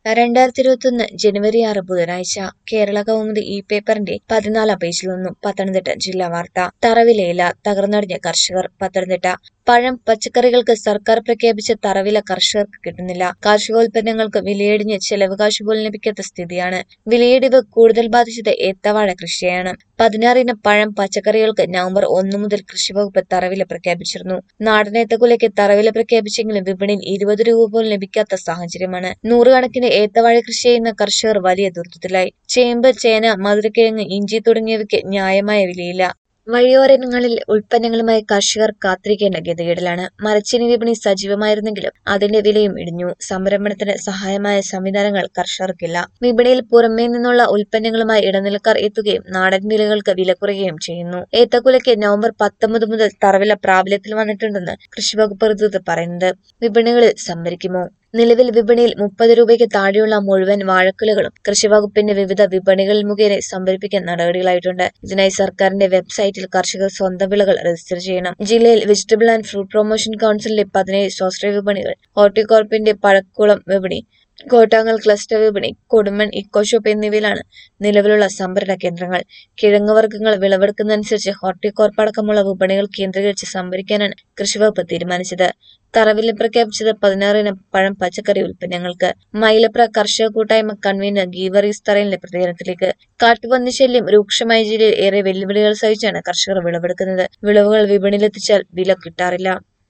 രണ്ടായിരത്തി ഇരുപത്തൊന്ന് ജനുവരി ആറ് ബുധനാഴ്ച കേരള കൗമുദി ഇ പേപ്പറിന്റെ പതിനാലാം പേജിൽ നിന്നും പത്തനംതിട്ട ജില്ലാ വാർത്ത തറവിലയില തകർന്നടിഞ്ഞ കർഷകർ പത്തനംതിട്ട പഴം പച്ചക്കറികൾക്ക് സർക്കാർ പ്രഖ്യാപിച്ച തറവില കർഷകർക്ക് കിട്ടുന്നില്ല കാർഷികോൽപ്പന്നങ്ങൾക്ക് വിലയിടിഞ്ഞ് ചെലവ് കാശ് പോലും ലഭിക്കാത്ത സ്ഥിതിയാണ് വിലയിടിവ് കൂടുതൽ ബാധിച്ചത് ഏത്തവാഴ കൃഷിയാണ് പതിനാറിന് പഴം പച്ചക്കറികൾക്ക് നവംബർ ഒന്ന് മുതൽ കൃഷിവകുപ്പ് തറവില പ്രഖ്യാപിച്ചിരുന്നു നാടൻ ഏത്തക്കുലയ്ക്ക് തറവില പ്രഖ്യാപിച്ചെങ്കിലും വിപണിയിൽ ഇരുപത് രൂപ പോലും ലഭിക്കാത്ത സാഹചര്യമാണ് നൂറുകണക്കിന് ഏത്തവാഴ കൃഷി ചെയ്യുന്ന കർഷകർ വലിയ ദുരിതത്തിലായി ചേമ്പ് ചേന മധുരക്കിഴങ്ങ് ഇഞ്ചി തുടങ്ങിയവയ്ക്ക് ന്യായമായ വിലയില്ല വഴിയോരങ്ങളിൽ ഉൽപ്പന്നങ്ങളുമായി കർഷകർ കാത്തിരിക്കേണ്ട ഗതികേടിലാണ് മരച്ചീനി വിപണി സജീവമായിരുന്നെങ്കിലും അതിന്റെ വിലയും ഇടിഞ്ഞു സംരംഭണത്തിന് സഹായമായ സംവിധാനങ്ങൾ കർഷകർക്കില്ല വിപണിയിൽ പുറമേ നിന്നുള്ള ഉൽപ്പന്നങ്ങളുമായി ഇടനിലക്കാർ എത്തുകയും നാടൻ വിലകൾക്ക് വില കുറയുകയും ചെയ്യുന്നു ഏത്തക്കുലയ്ക്ക് നവംബർ പത്തൊമ്പത് മുതൽ തറവില പ്രാബല്യത്തിൽ വന്നിട്ടുണ്ടെന്ന് കൃഷിവകുപ്പ് അധികൃതർ പറയുന്നത് വിപണികളിൽ സംഭരിക്കുമോ നിലവിൽ വിപണിയിൽ മുപ്പത് രൂപയ്ക്ക് താഴെയുള്ള മുഴുവൻ വാഴക്കുലകളും കൃഷിവകുപ്പിന്റെ വിവിധ വിപണികളിൽ മുഖേന സംഭരിപ്പിക്കാൻ നടപടികളായിട്ടുണ്ട് ഇതിനായി സർക്കാരിന്റെ വെബ്സൈറ്റിൽ കർഷകർ സ്വന്തം വിളകൾ രജിസ്റ്റർ ചെയ്യണം ജില്ലയിൽ വെജിറ്റബിൾ ആൻഡ് ഫ്രൂട്ട് പ്രൊമോഷൻ കൗൺസിലിന്റെ പതിനേഴ് സ്വാശ്രയ വിപണികൾ ഹോർട്ടികോർപ്പിന്റെ പഴക്കുളം വിപണി കോട്ടാങ്ങൽ ക്ലസ്റ്റർ വിപണി കൊടുമൺ ഇക്കോ ഷോപ്പ് എന്നിവയിലാണ് നിലവിലുള്ള സംഭരണ കേന്ദ്രങ്ങൾ കിഴങ്ങുവർഗ്ഗങ്ങൾ വിളവെടുക്കുന്നതനുസരിച്ച് ഹോർട്ടികോർപ്പ് അടക്കമുള്ള വിപണികൾ കേന്ദ്രീകരിച്ച് സംഭരിക്കാനാണ് കൃഷിവകുപ്പ് തീരുമാനിച്ചത് തറവില പ്രഖ്യാപിച്ചത് പതിനാറിന് പഴം പച്ചക്കറി ഉൽപ്പന്നങ്ങൾക്ക് മൈലപ്ര കർഷക കൂട്ടായ്മ കൺവീനർ ഗീവറീസ് തറയിലെ പ്രതികരണത്തിലേക്ക് കാട്ടുപന്നി ശല്യം രൂക്ഷമായ ജില്ലയിൽ ഏറെ വെല്ലുവിളികൾ സഹിച്ചാണ് കർഷകർ വിളവെടുക്കുന്നത് വിളവുകൾ വിപണിയിലെത്തിച്ചാൽ വില കിട്ടാറില്ല